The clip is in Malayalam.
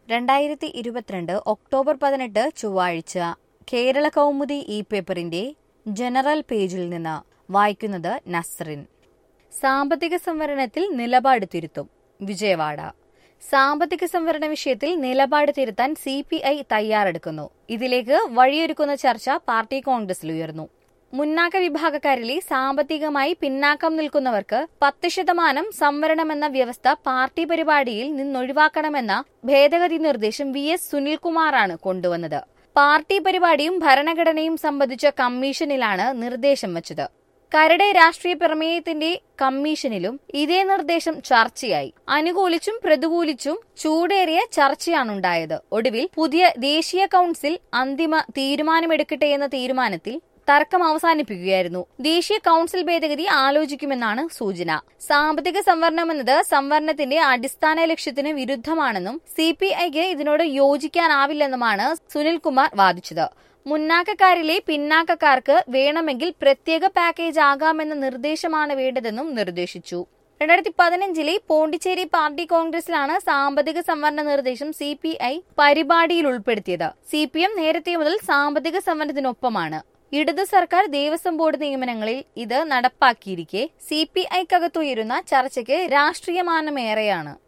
രണ്ടായിരത്തി ഇരുപത്തിരണ്ട് ഒക്ടോബർ പതിനെട്ട് ചൊവ്വാഴ്ച കേരള കൗമുദി ഇ പേപ്പറിന്റെ ജനറൽ പേജിൽ നിന്ന് വായിക്കുന്നത് നസ്റിൻ സാമ്പത്തിക സംവരണത്തിൽ നിലപാട് തിരുത്തും വിജയവാഡ സാമ്പത്തിക സംവരണ വിഷയത്തിൽ നിലപാട് തിരുത്താൻ സി പി ഐ തയ്യാറെടുക്കുന്നു ഇതിലേക്ക് വഴിയൊരുക്കുന്ന ചർച്ച പാർട്ടി കോൺഗ്രസിൽ ഉയർന്നു മുന്നാക്ക വിഭാഗക്കാരിലെ സാമ്പത്തികമായി പിന്നാക്കം നിൽക്കുന്നവർക്ക് പത്ത് ശതമാനം സംവരണമെന്ന വ്യവസ്ഥ പാർട്ടി പരിപാടിയിൽ നിന്നൊഴിവാക്കണമെന്ന ഭേദഗതി നിർദ്ദേശം വി എസ് സുനിൽകുമാറാണ് കൊണ്ടുവന്നത് പാർട്ടി പരിപാടിയും ഭരണഘടനയും സംബന്ധിച്ച കമ്മീഷനിലാണ് നിർദ്ദേശം വച്ചത് കരട് രാഷ്ട്രീയ പ്രമേയത്തിന്റെ കമ്മീഷനിലും ഇതേ നിർദ്ദേശം ചർച്ചയായി അനുകൂലിച്ചും പ്രതികൂലിച്ചും ചൂടേറിയ ചർച്ചയാണുണ്ടായത് ഒടുവിൽ പുതിയ ദേശീയ കൌൺസിൽ അന്തിമ തീരുമാനമെടുക്കട്ടെ എന്ന തീരുമാനത്തിൽ തർക്കം അവസാനിപ്പിക്കുകയായിരുന്നു ദേശീയ കൌൺസിൽ ഭേദഗതി ആലോചിക്കുമെന്നാണ് സൂചന സാമ്പത്തിക സംവരണമെന്നത് സംവരണത്തിന്റെ അടിസ്ഥാന ലക്ഷ്യത്തിന് വിരുദ്ധമാണെന്നും സി പി ഐക്ക് ഇതിനോട് യോജിക്കാനാവില്ലെന്നുമാണ് സുനിൽകുമാർ വാദിച്ചത് മുന്നാക്കക്കാരിലെ പിന്നാക്കക്കാർക്ക് വേണമെങ്കിൽ പ്രത്യേക പാക്കേജ് ആകാമെന്ന നിർദ്ദേശമാണ് വേണ്ടതെന്നും നിർദ്ദേശിച്ചു രണ്ടായിരത്തി പതിനഞ്ചിലെ പോണ്ടിച്ചേരി പാർട്ടി കോൺഗ്രസിലാണ് സാമ്പത്തിക സംവരണ നിർദ്ദേശം സി പി ഐ പരിപാടിയിൽ ഉൾപ്പെടുത്തിയത് സി പി എം നേരത്തെ മുതൽ സാമ്പത്തിക സംവരണത്തിനൊപ്പമാണ് ഇടതു സർക്കാർ ദേവസ്വം ബോർഡ് നിയമനങ്ങളിൽ ഇത് നടപ്പാക്കിയിരിക്കെ സി പി ഐക്കകത്തുയരുന്ന ചർച്ചയ്ക്ക് രാഷ്ട്രീയമാനമേറെയാണ്